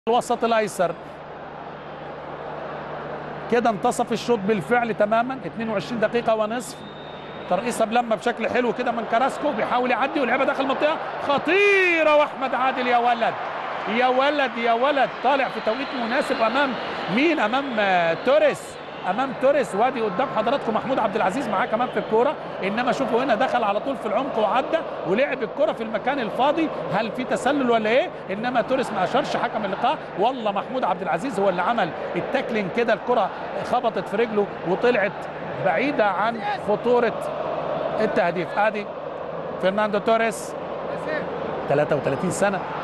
الوسط الايسر كده انتصف الشوط بالفعل تماما 22 دقيقه ونصف ترقيصه بلمه بشكل حلو كده من كراسكو بيحاول يعدي ولعبها داخل المنطقه خطيره واحمد عادل يا ولد يا ولد يا ولد طالع في توقيت مناسب امام مين امام آه، توريس امام توريس وادي قدام حضراتكم محمود عبد العزيز معاه كمان في الكوره انما شوفوا هنا دخل على طول في العمق وعدى ولعب الكره في المكان الفاضي هل في تسلل ولا ايه انما توريس ما اشارش حكم اللقاء والله محمود عبد العزيز هو اللي عمل التاكلينج كده الكره خبطت في رجله وطلعت بعيده عن خطوره التهديف ادي فرناندو توريس 33 سنه